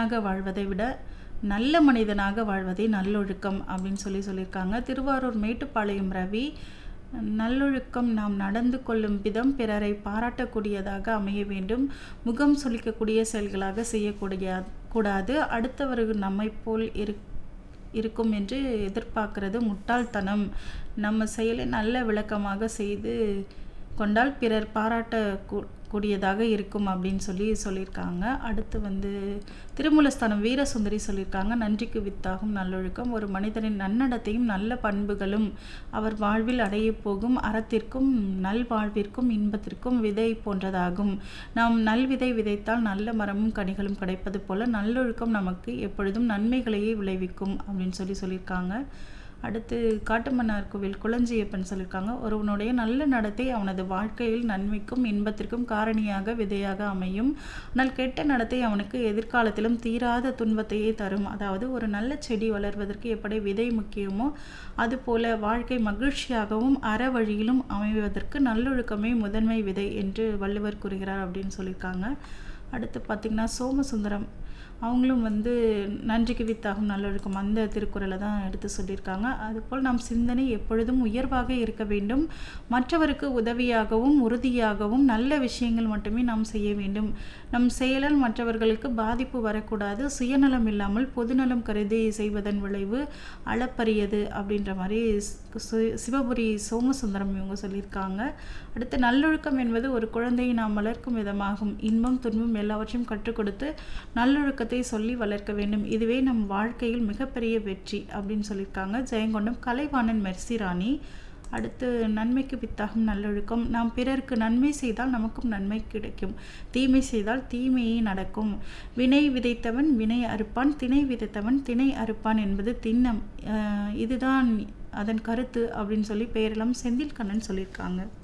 மனிதனாக வாழ்வதை விட நல்ல மனிதனாக வாழ்வதே நல்லொழுக்கம் அப்படின்னு சொல்லி சொல்லியிருக்காங்க திருவாரூர் மேட்டுப்பாளையம் ரவி நல்லொழுக்கம் நாம் நடந்து கொள்ளும் விதம் பிறரை பாராட்டக்கூடியதாக அமைய வேண்டும் முகம் சுளிக்கக்கூடிய செயல்களாக செய்யக்கூடிய கூடாது அடுத்தவர்கள் நம்மை போல் இரு இருக்கும் என்று எதிர்பார்க்கிறது முட்டாள்தனம் நம்ம செயலை நல்ல விளக்கமாக செய்து கொண்டால் பிறர் பாராட்ட கூ- கூடியதாக இருக்கும் அப்படின்னு சொல்லி சொல்லியிருக்காங்க அடுத்து வந்து திருமூலஸ்தானம் வீரசுந்தரி சொல்லியிருக்காங்க நன்றிக்கு வித்தாகும் நல்லொழுக்கம் ஒரு மனிதனின் நன்னடத்தையும் நல்ல பண்புகளும் அவர் வாழ்வில் அடைய போகும் அறத்திற்கும் நல்வாழ்விற்கும் இன்பத்திற்கும் விதை போன்றதாகும் நாம் நல்விதை விதைத்தால் நல்ல மரமும் கனிகளும் கிடைப்பது போல நல்லொழுக்கம் நமக்கு எப்பொழுதும் நன்மைகளையே விளைவிக்கும் அப்படின்னு சொல்லி சொல்லியிருக்காங்க அடுத்து காட்டுமன்னார் கோவில் குளஞ்சியப்பன் சொல்லியிருக்காங்க ஒருவனுடைய நல்ல நடத்தை அவனது வாழ்க்கையில் நன்மைக்கும் இன்பத்திற்கும் காரணியாக விதையாக அமையும் ஆனால் கெட்ட நடத்தை அவனுக்கு எதிர்காலத்திலும் தீராத துன்பத்தையே தரும் அதாவது ஒரு நல்ல செடி வளர்வதற்கு எப்படி விதை முக்கியமோ அதுபோல வாழ்க்கை மகிழ்ச்சியாகவும் அற வழியிலும் அமைவதற்கு நல்லொழுக்கமே முதன்மை விதை என்று வள்ளுவர் கூறுகிறார் அப்படின்னு சொல்லியிருக்காங்க அடுத்து பார்த்திங்கன்னா சோமசுந்தரம் அவங்களும் வந்து நன்றிக்கு வித்தாகும் நல்லொழுக்கம் அந்த திருக்குறளை தான் எடுத்து சொல்லியிருக்காங்க அதுபோல் நம் சிந்தனை எப்பொழுதும் உயர்வாக இருக்க வேண்டும் மற்றவருக்கு உதவியாகவும் உறுதியாகவும் நல்ல விஷயங்கள் மட்டுமே நாம் செய்ய வேண்டும் நம் செயலால் மற்றவர்களுக்கு பாதிப்பு வரக்கூடாது சுயநலம் இல்லாமல் பொதுநலம் கருதி செய்வதன் விளைவு அளப்பரியது அப்படின்ற மாதிரி சு- சிவபுரி சோமசுந்தரம் இவங்க சொல்லியிருக்காங்க அடுத்து நல்லொழுக்கம் என்பது ஒரு குழந்தையை நாம் வளர்க்கும் விதமாகும் இன்பம் துன்பம் எல்லாவற்றையும் கற்றுக் கொடுத்து நல்லொழுக்கத்தை சொல்லி வளர்க்க வேண்டும் இதுவே நம் வாழ்க்கையில் மிகப்பெரிய வெற்றி அப்படின்னு சொல்லியிருக்காங்க ஜெயங்கொண்டம் கலைவாணன் மெர்சி ராணி அடுத்து நன்மைக்கு வித்தாகும் நல்லொழுக்கம் நாம் பிறருக்கு நன்மை செய்தால் நமக்கும் நன்மை கிடைக்கும் தீமை செய்தால் தீமையே நடக்கும் வினை விதைத்தவன் வினை அறுப்பான் திணை விதைத்தவன் திணை அறுப்பான் என்பது திண்ணம் அஹ் இதுதான் அதன் கருத்து அப்படின்னு சொல்லி பேரெல்லாம் செந்தில் கண்ணன் சொல்லியிருக்காங்க